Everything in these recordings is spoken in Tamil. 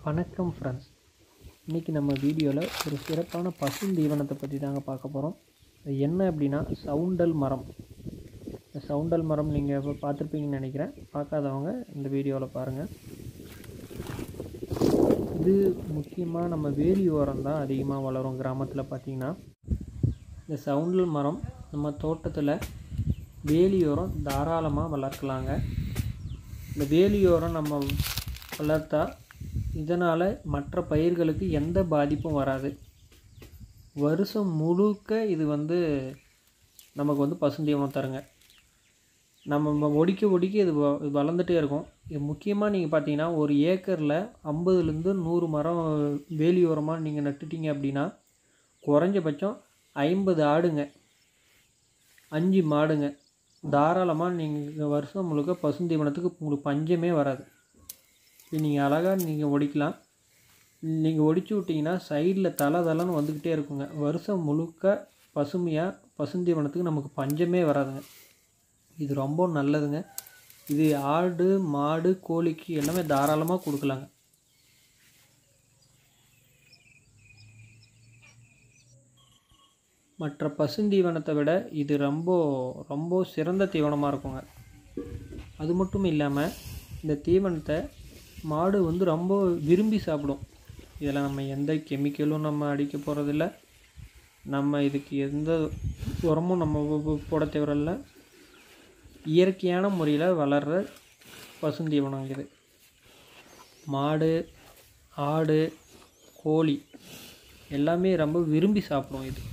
வணக்கம் ஃப்ரெண்ட்ஸ் இன்றைக்கி நம்ம வீடியோவில் ஒரு சிறப்பான பசுந்தீவனத்தை பற்றி தாங்க பார்க்க போகிறோம் அது என்ன அப்படின்னா சவுண்டல் மரம் இந்த சவுண்டல் மரம் நீங்கள் இப்போ பார்த்துருப்பீங்கன்னு நினைக்கிறேன் பார்க்காதவங்க இந்த வீடியோவில் பாருங்கள் இது முக்கியமாக நம்ம வேலி ஓரம் தான் அதிகமாக வளரும் கிராமத்தில் பார்த்திங்கன்னா இந்த சவுண்டல் மரம் நம்ம தோட்டத்தில் வேலியோரம் தாராளமாக வளர்க்கலாங்க இந்த வேலியோரம் நம்ம வளர்த்தா இதனால் மற்ற பயிர்களுக்கு எந்த பாதிப்பும் வராது வருஷம் முழுக்க இது வந்து நமக்கு வந்து பசுந்தீவனம் தருங்க நம்ம ம- ஒடிக்க ஒடிக்க இது வ- இது வளர்ந்துட்டே இருக்கும் இது முக்கியமாக நீங்கள் பார்த்தீங்கன்னா ஒரு ஏக்கரில் ஐம்பதுலேருந்து நூறு மரம் வேலியோரமாக நீங்கள் நட்டுட்டீங்க அப்படின்னா குறைஞ்சபட்சம் ஐம்பது ஆடுங்க அஞ்சு மாடுங்க தாராளமாக நீங்கள் வருஷம் முழுக்க பசுந்தீவனத்துக்கு உங்களுக்கு பஞ்சமே வராது இது நீங்கள் அழகாக நீங்கள் ஒடிக்கலாம் நீங்கள் ஒடிச்சு விட்டிங்கன்னா சைடில் தலை தலைன்னு வந்துக்கிட்டே இருக்குங்க வருஷம் முழுக்க பசுமையாக பசுந்தீவனத்துக்கு நமக்கு பஞ்சமே வராதுங்க இது ரொம்ப நல்லதுங்க இது ஆடு மாடு கோழிக்கு எல்லாமே தாராளமாக கொடுக்கலாங்க மற்ற பசுந்தீவனத்தை விட இது ரொம்ப ரொம்ப சிறந்த தீவனமாக இருக்குங்க அது மட்டும் இல்லாமல் இந்த தீவனத்தை மாடு வந்து ரொம்ப விரும்பி சாப்பிடும் இதில் நம்ம எந்த கெமிக்கலும் நம்ம அடிக்க போகிறதில்ல நம்ம இதுக்கு எந்த உரமும் நம்ம போ- போ- போட தேவையில்ல இயற்கையான முறையில் வளர்கிற பசுந்தீவனம் இது மாடு ஆடு கோழி எல்லாமே ரொம்ப விரும்பி சாப்பிடும் இது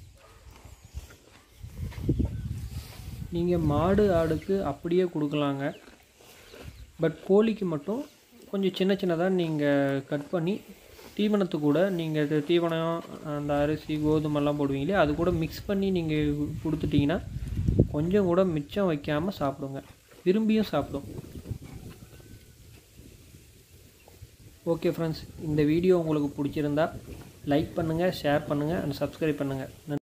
நீங்கள் மாடு ஆடுக்கு அப்படியே கொடுக்கலாங்க பட் கோழிக்கு மட்டும் கொஞ்சம் சின்ன சின்னதாக நீங்கள் கட் பண்ணி தீவனத்து கூட நீங்கள் இது தீவனம் அந்த அரிசி கோதுமெல்லாம் போடுவீங்களே அது கூட மிக்ஸ் பண்ணி நீங்கள் கொடுத்துட்டிங்கன்னா கொஞ்சம் கூட மிச்சம் வைக்காமல் சாப்பிடுங்க விரும்பியும் சாப்பிடும் ஓகே ஃப்ரெண்ட்ஸ் இந்த வீடியோ உங்களுக்கு பிடிச்சிருந்தா லைக் பண்ணுங்கள் ஷேர் பண்ணுங்கள் அண்ட் சப்ஸ்கிரைப் பண்ணுங்கள்